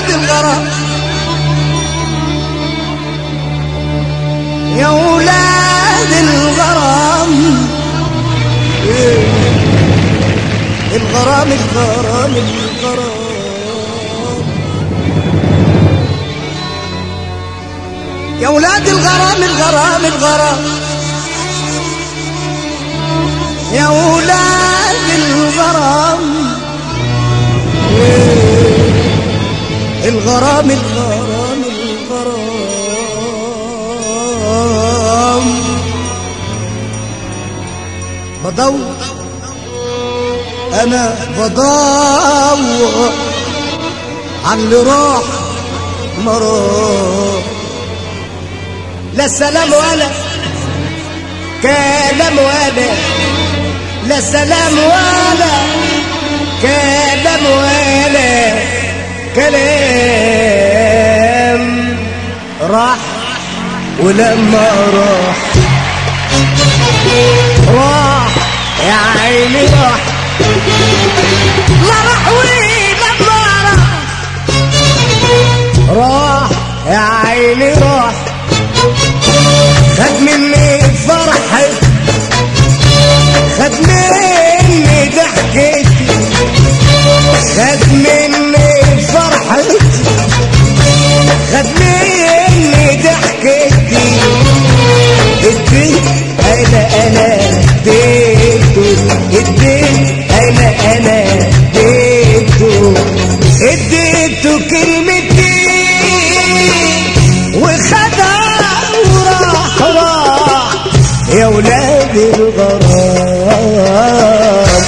ولاد الغرام يا ولاد الغرام الغرام الغرام الغرام يا ولاد الغرام الغرام الغرام يا ولاد الغرام الغرام الغرام الغرام بدور انا بدور عن اللي راح ما راح لا سلام ولا كلام ولا لا سلام ولا كلام ولا كلام راح ولما راح راح يا عيني راح لا راح ولما راح راح يا عيني راح خد مني فرحي خد مني ضحكتي خد مني فرحتي خد مني ضحكتي اديت انا انا اديته اديت انا انا اديته اديته كلمتين وخدها وراح راح يا ولاد الغرام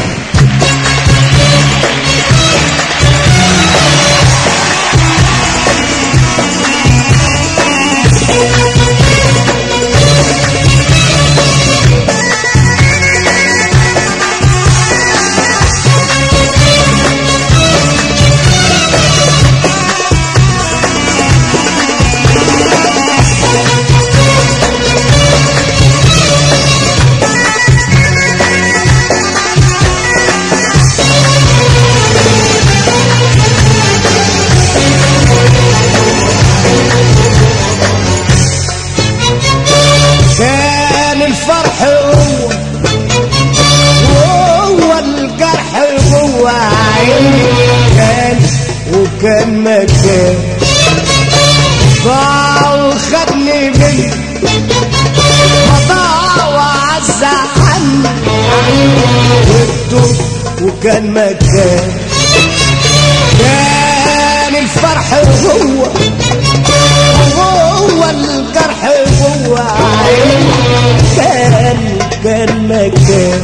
كان الفرح هو وهو الجرح جوه عيني كان وكان مكان ضاع وخدني مني فضاع وعز عني وقته وكان مكان كان الفرح هو وهو الجرح جوه عيني كان كان مكان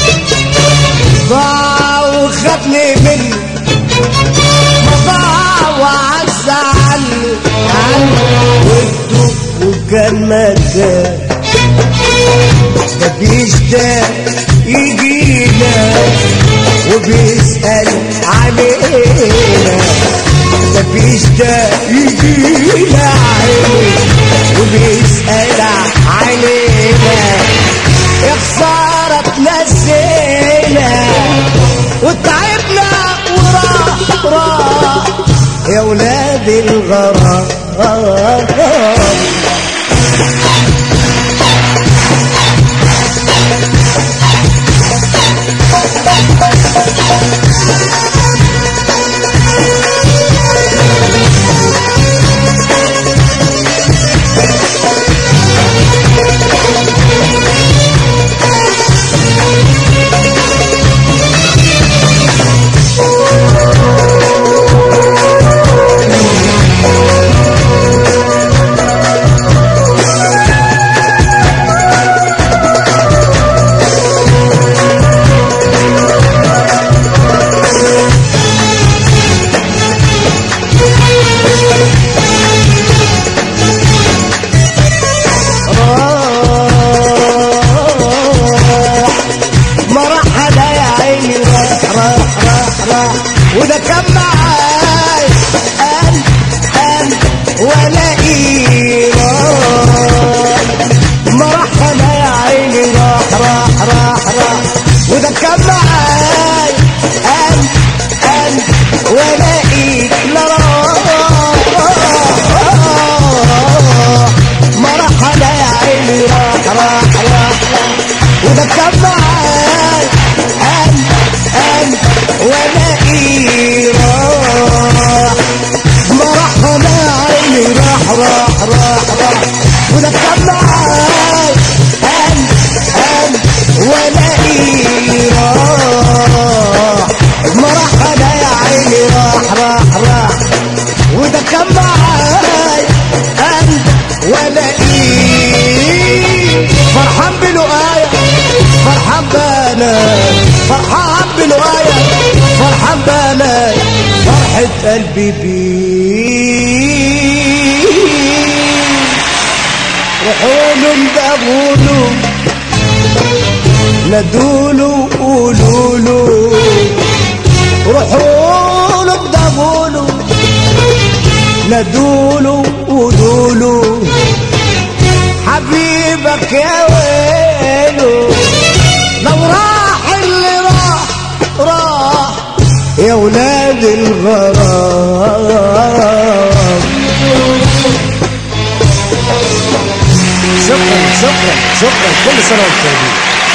ضاع وخدني مني ضاع وعز عني عني وقته وكان مكان ده بيشتاق يجينا وبيسأل علينا ده بيشتاق يجينا عيني وبيسأل علينا يا خسارة تنسينا وتعبنا وراح راح يا ولاد الغرام ما راح انا يا عيني راح راح راح راح وده كان معاي قال قال ولا ايران ما راح انا يا عيني راح راح راح راح وده كان معاي قال قال ولا ايد لا راح فرحان بالوايا فرحان بلاي فرحة قلبي بيه روحوا ندبولوا ندولوا قولوا روحوا ندبولوا ندولوا قولوا حبيبك يا ويلو لو راح اللي راح راح يا ولاد الغرام شكرا شكرا شكرا كل سنه وانتم طيبين